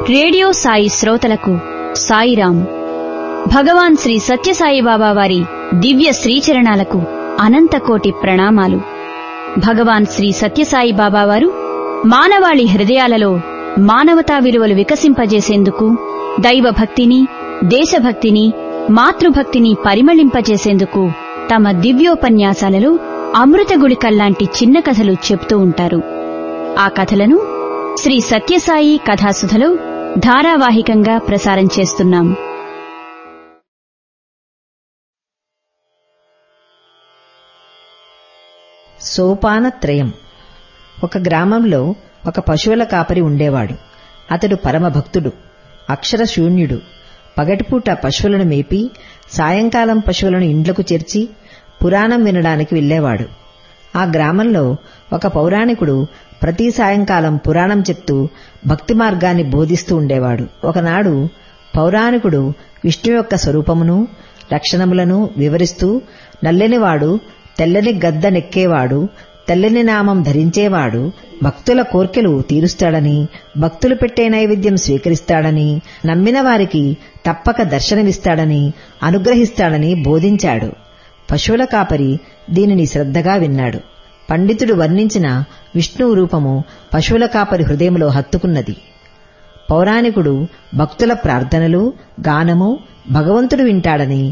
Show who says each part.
Speaker 1: radio Sai శ్రోతలకు సాయిరాం భగవాన్ శ్రీ సత్యసాయిబాబా వారి దివ్య శ్రీచరణాలకు అనంతకోటి ప్రణామాలు భగవాన్ శ్రీ సత్యసాయిబాబా వారు మానవాళి హృదయాలలో మానవతా విలువలు వికసింపజేసేందుకు దైవభక్తిని దేశభక్తిని మాతృభక్తిని పరిమళింపజేసేందుకు తమ దివ్యోపన్యాసాలలో అమృతగుళికల్లాంటి చిన్న కథలు చెప్తూ ఉంటారు ఆ కథలను శ్రీ సత్యసాయి కథాసుధలో ధారావాహికంగా ప్రసారం చేస్తున్నాం
Speaker 2: సోపానత్రయం ఒక గ్రామంలో ఒక పశువుల కాపరి ఉండేవాడు అతడు పరమభక్తుడు అక్షర శూన్యుడు పగటిపూట పశువులను మేపి సాయంకాలం పశువులను ఇండ్లకు చేర్చి పురాణం వినడానికి వెళ్లేవాడు ఆ గ్రామంలో ఒక పౌరాణికుడు ప్రతి సాయంకాలం పురాణం చెప్తూ భక్తి మార్గాన్ని బోధిస్తూ ఉండేవాడు ఒకనాడు పౌరాణికుడు విష్ణు యొక్క స్వరూపమును లక్షణములను వివరిస్తూ నల్లనివాడు తెల్లని గద్ద నెక్కేవాడు తెల్లని నామం ధరించేవాడు భక్తుల కోర్కెలు తీరుస్తాడని భక్తులు పెట్టే నైవేద్యం స్వీకరిస్తాడని నమ్మిన వారికి తప్పక దర్శనమిస్తాడని అనుగ్రహిస్తాడని బోధించాడు పశువుల కాపరి దీనిని శ్రద్ధగా విన్నాడు పండితుడు వర్ణించిన విష్ణువు రూపము పశువుల కాపరి హృదయంలో హత్తుకున్నది పౌరాణికుడు భక్తుల ప్రార్థనలు గానము భగవంతుడు వింటాడని